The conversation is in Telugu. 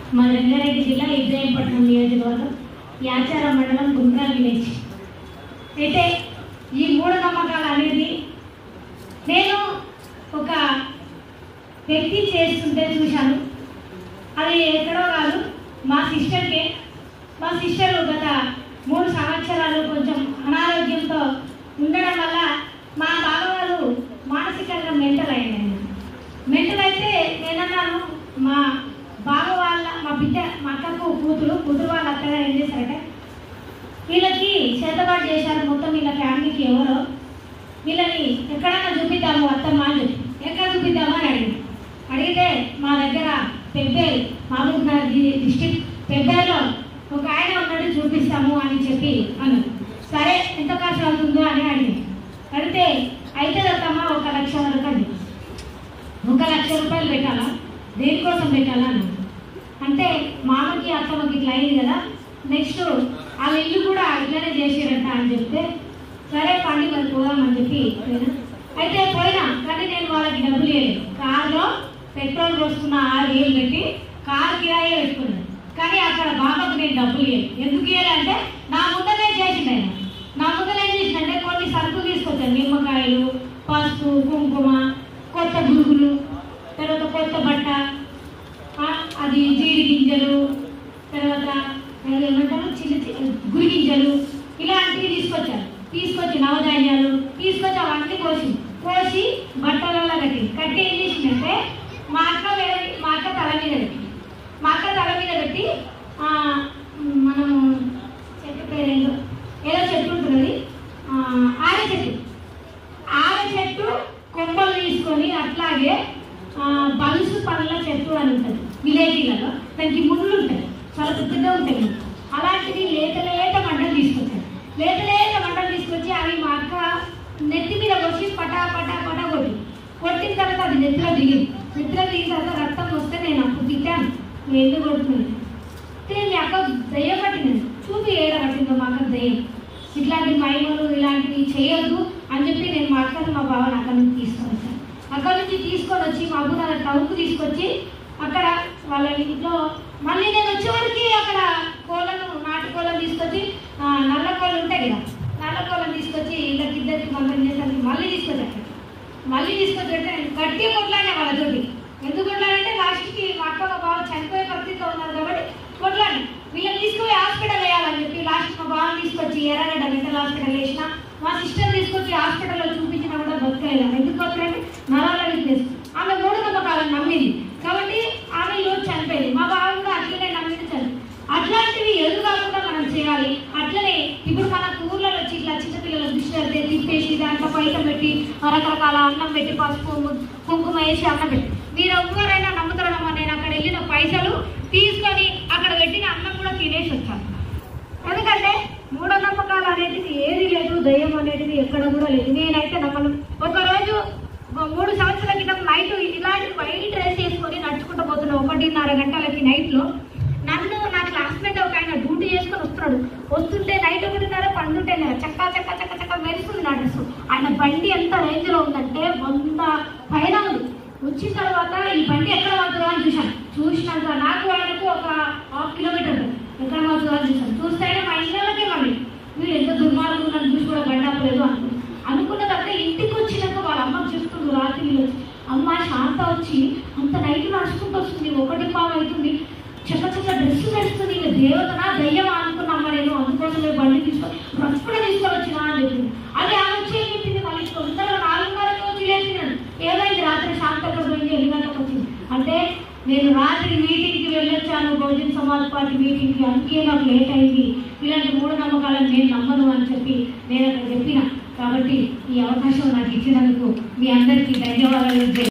మా రంగారెడ్డి జిల్లా ఇబ్రాహీంపట్నం నియోజకవర్గం యాచారం మండలం గుండ్రా విలేజ్ అయితే ఈ మూఢనమ్మకాలు అనేది నేను ఒక వ్యక్తి చేస్తుంటే చూశాను అది ఎక్కడో కాదు మా సిస్టర్కే మా సిస్టర్ గత మూడు సంవత్సరాలు కొంచెం అనారోగ్యంతో ఉండడం వల్ల మా బావగారు మానసికంగా మెంటల్ అయ్యాడు మెంటల్ అయితే నేనన్నాను మా బావ వాళ్ళ మా బిడ్డ మా అక్కకు కూతురు కూతురు వాళ్ళ అత్తగా ఏం చేశారంటే వీళ్ళకి చేతబాటు చేశారు మొత్తం వీళ్ళ ఫ్యామిలీకి ఎవరో వీళ్ళని ఎక్కడన్నా చూపిద్దాము అత్తమ్మ అని చెప్పి ఎక్కడ చూపిద్దాము అని అడిగింది అడిగితే మా దగ్గర పెబ్బేరు మహబూబ్ నగర్ డిస్టిక్ పెబ్బేరులో ఒక ఆయన ఉన్నాడు చూపిస్తాము అని చెప్పి అన్నాడు సరే ఎంత ఖర్చు అవుతుందో అని అడిగింది అడిగితే అయితే అత్తమ్మ ఒక లక్ష వరకు అండి ఒక లక్ష రూపాయలు పెట్టాలా దేనికోసం పెట్టాలా అన్నాడు అంటే మామకి అత్తమ్మకి ఇట్లా అయింది కదా నెక్స్ట్ వాళ్ళ ఇల్లు కూడా ఇట్లానే చేసారంట అని చెప్తే సరే పండి మరి పోదామని చెప్పి పోయినా అయితే పోయినా కానీ నేను వాళ్ళకి డబ్బులు ఇవ్వలేదు కార్లో పెట్రోల్ పోసుకున్న ఆరు వేలు పెట్టి కార్ కిరాయే పెట్టుకున్నాను కానీ అక్కడ బాబాకు నేను డబ్బులు ఇవ్వలేదు ఎందుకు ఇవ్వలే అంటే నా ముందరే చేసిండు ఆయన నా ముందర ఏం చేసిందంటే కొన్ని సరుకులు తీసుకొచ్చాను నిమ్మకాయలు పసుపు కుంకుమ కొత్త గురుగులు తర్వాత కొత్త బట్ట ఆ, అది జీడి గింజలు తర్వాత అది ఏమంటారు చిన్న చిన్న గురి గింజలు ఇలాంటివి తీసుకొచ్చారు తీసుకొచ్చి నవధాన్యాలు తీసుకొచ్చి అవన్నీ కోసి కోసి బట్టలలో కట్టి కట్టి ఏం చేసిందంటే మా అక్క వేరే మా అక్క తల మీద పెట్టి మా అక్క తల మీద పెట్టి ఆ, మనం చెట్టు పేరేందో ఏదో చెట్టు ఉంటుంది ఆ, ఆరె చెట్టు ఆరె చెట్టు కొమ్మలు తీసుకొని అట్లాగే ఆ, బలుసు పండ్ల చెట్టు అని ఉంటుంది విలేజీలలో దానికి ముళ్ళు ఉంటాయి చాలా పెద్దగా ఉంటాయి అలాంటివి లేత లేత మంటలు తీసుకొచ్చారు లేత లేత మంటలు తీసుకొచ్చి అవి మా అక్క నెత్తి మీద వచ్చి పటా పటా పటా కొట్టి కొట్టిన తర్వాత అది నెత్తిలో దిగింది నెత్తిలో దిగిన తర్వాత రక్తం వస్తే నేను అప్పుడు తిట్టాను నువ్వు ఎందుకు కొడుతున్నాను అయితే మీ అక్క దయ్యం పట్టింది చూపి ఏడ పట్టిందో మా అక్క దయ్యం ఇట్లాంటి మైమలు ఇలాంటివి చేయొద్దు అని చెప్పి నేను మా అక్కని మా బావని అక్కడి నుంచి తీసుకొని వచ్చాను అక్కడి నుంచి తీసుకొని వచ్చి మా అబ్బు నాన్న టౌన్కు తీసుకొచ్చి అక్కడ వాళ్ళ ఇంట్లో మళ్ళీ నేను వచ్చేవరకు అక్కడ కోళ్ళను నాటు కోళ్ళను తీసుకొచ్చి ఆ, నల్ల కోళ్ళు ఉంటాయి కదా నల్ల కోళ్ళను తీసుకొచ్చి ఇళ్ళకి ఇద్దరికి మందం చేసరికి మళ్ళీ తీసుకొచ్చి అక్కడ మళ్ళీ తీసుకొచ్చి అంటే నేను గట్టిగా కొట్లాడినా వాళ్ళతోటి ఎందుకు కొట్లాడంటే లాస్ట్కి మా అక్క మా బావ చనిపోయే పరిస్థితిలో ఉన్నారు కాబట్టి కొట్లాడి వీళ్ళని తీసుకుపోయి హాస్పిటల్ వేయాలని చెప్పి లాస్ట్ మా బావని తీసుకొచ్చి ఎర్రగడ్డ మెంటల్ హాస్పిటల్ వేసిన మా సిస్టర్ తీసుకొచ్చి హాస్పిటల్లో చూపించినా కూడా బతకలేదు ఎందుకు బతకలేదు నరాల వీక్నెస్ ఆమె మూడు నమ్మకాలను నమ్మింది కాబట్టి ఆమె ఈరోజు చనిపోయింది మా బావ కూడా అట్లనే నమ్మింది చనిపోయింది అట్లాంటివి ఎదురు కాకుండా మనం చేయాలి అట్లనే ఇప్పుడు మన ఊర్లలో వచ్చి ఇట్లా చిన్నపిల్లల దృష్టి పెడితే తిప్పేసి దాంట్లో పైసలు పెట్టి రకరకాల అన్నం పెట్టి పసుపు కుంకుమ వేసి అన్నం పెట్టి మీరు ఎవరైనా నమ్ముతారమ్మా నేను అక్కడ వెళ్ళిన పైసలు తీసుకొని అక్కడ పెట్టిన అన్నం కూడా తినేసి వచ్చాను ఎందుకంటే మూఢనమ్మకాలు అనేది ఏది లేదు దయ్యం అనేది ఎక్కడ కూడా లేదు నేనైతే నమ్మను ఒకరోజు ఒక మూడు సంవత్సరాల క్రితం నైట్ ఇలాంటి వైట్ డ్రెస్ వేసుకొని నడుచుకుంటూ పోతున్నా ఒకటిన్నర గంటలకి నైట్లో నన్ను నా క్లాస్మేట్ ఒక ఆయన డ్యూటీ చేసుకొని వస్తున్నాడు వస్తుంటే నైట్ ఒకటిన్నర పండుంటేనే చక్క చక్క చక్క చక్క మెరుస్తుంది నా డ్రెస్ ఆయన బండి ఎంత రేంజ్ లో ఉందంటే వంద పైన ఉంది వచ్చిన తర్వాత ఈ బండి ఎక్కడ పడుతుందో అని చూశాను చూసినాక నాకు ఆయనకు ఒక హాఫ్ కిలోమీటర్ ఉంది. ఎక్కడ పడుతుందో అని చూశాను చూస్తే ఆయన మా ఇళ్ళకే మళ్ళీ వీడు ఎంత దుర్మార్గం నన్ను చూసి కూడా బండి ఆపలేదు అనుకున్నాను అనుకున్న తర్వాత ఇంటికి వచ్చినాక వాళ్ళ అమ్మకి చెప్తుంది రాత్రి వీళ్ళు వచ్చి, అమ్మ శాంత వచ్చి అంత నైట్ నడుచుకుంటూ వస్తుంది ఒకటి పావు అవుతుంది చక్క చక్క డ్రెస్ వేస్తుంది ఇక దేవతనా దయ్యమా అనుకున్నామ్మ నేను అందుకోసమే బండి తీసుకొని బ్రతుకుడే తీసుకొని వచ్చినా అని చెప్పింది అదే ఆమె వచ్చి ఏం చెప్పింది మళ్ళీ తొందరగా నాలుగున్నరకి వచ్చి లేచినాను ఏమైంది రాత్రి శాంతకు పోయింది ఎన్ని గంటలకు వచ్చింది అంటే నేను రాత్రి మీటింగ్కి వెళ్ళొచ్చాను బహుజన్ సమాజ్ పార్టీ మీటింగ్కి అందుకే నాకు లేట్ అయింది ఇలాంటి మూఢనమ్మకాలను నేను నమ్మను అని చెప్పి నేను అక్కడ చెప్పిన కాబట్టి ఈ అవకాశం నాకు ఇచ్చినందుకు మీ అందరికీ ధన్యవాదాలు